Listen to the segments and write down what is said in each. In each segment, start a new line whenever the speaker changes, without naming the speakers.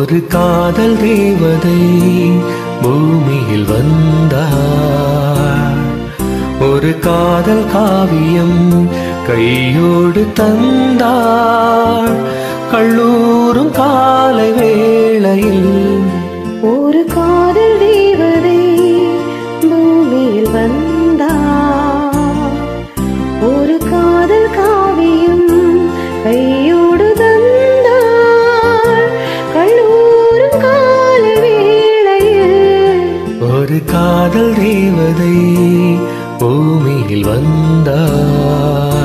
ஒரு காதல் தேவதை பூமியில் வந்தார் ஒரு காதல் காவியம் கையோடு தந்தார் கல்லூரும் காலை வேளையில்
ஒரு காதல் தேவதை பூமியில் வந்தார் ஒரு காதல் காவியம் கையோடு தந்தார் கல்லூரும் கால வேளையில்
ஒரு காதல் தேவதை பூமியில் வந்தார்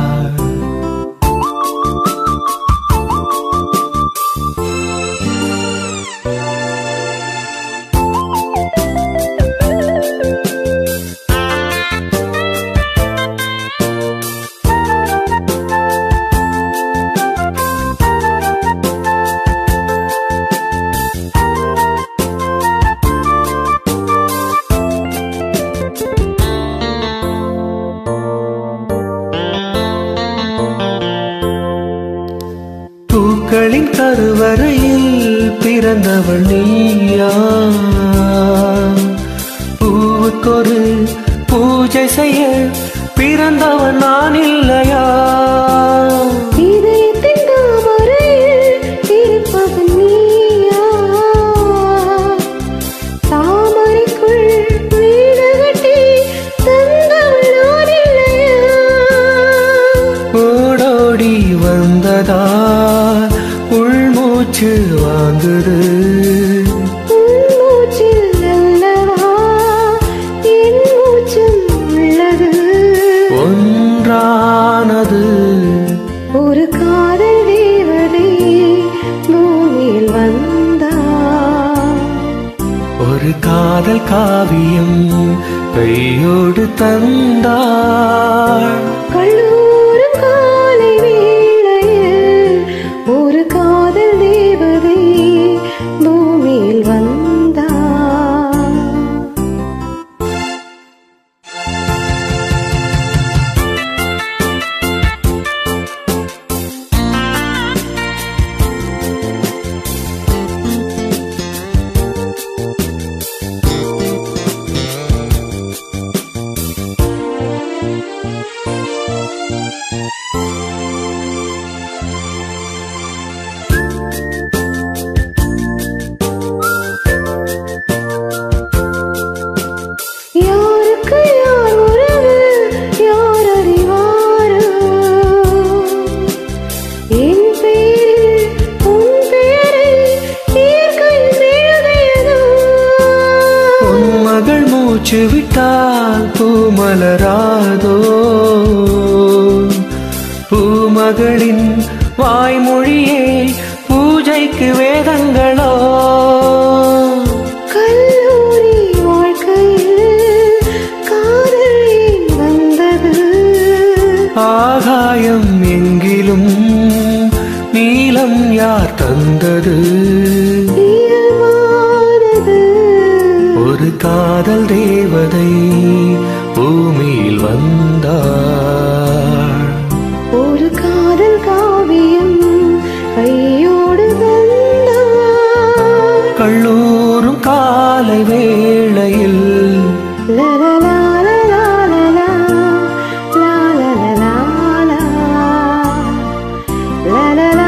பூக்களின் கருவறையில் பிறந்தவள் நீயா பூவுக்கொரு பூஜை செய்ய பிறந்தவன் நான் இல்லையா
இதயத்தின் தாமரையில் இருப்பவன் நீயா தாமரைக்குள் வீடு கட்டி தந்தவள் நான் இல்லையா
ஓடோடி வந்ததா உள்மூச்சு வாங்குது
உன் மூச்சில் அல்லவா என் மூச்சும் உள்ளது
ஒன்றானது
ஒரு காதல் தேவதை பூமியில் வந்தார்
ஒரு காதல் காவியம் கையோடு தந்தாள்
கல்லூரும் காலை வேளையில் ஒரு காதல் தேவதை பூமியில் வந்தார் யாருக்கு யார் உறவு யார் அறிவாரோ என் பேரில் உன் பேரை இயற்கையில் எழுதியதோ
உன் மகள் மூச்சு விட்டால் பூமலராதோ பூமகளின் வாய்மொழியே பூஜைக்கு வேதங்களோ
கல்லூரி வாழ்க்கையில் காதல் ஏன் வந்தது
ஆகாயம் எங்கிலும் நீலம் யார் தந்தது
இயல்பானது
ஒரு காதல் தேவதை பூமியில் வந்தாள்
ஒரு காதல் காவியம் கையோடு வந்தார்
கல்லூரும் காலை வேளையில்
லலலா லலலா லலலா லலலா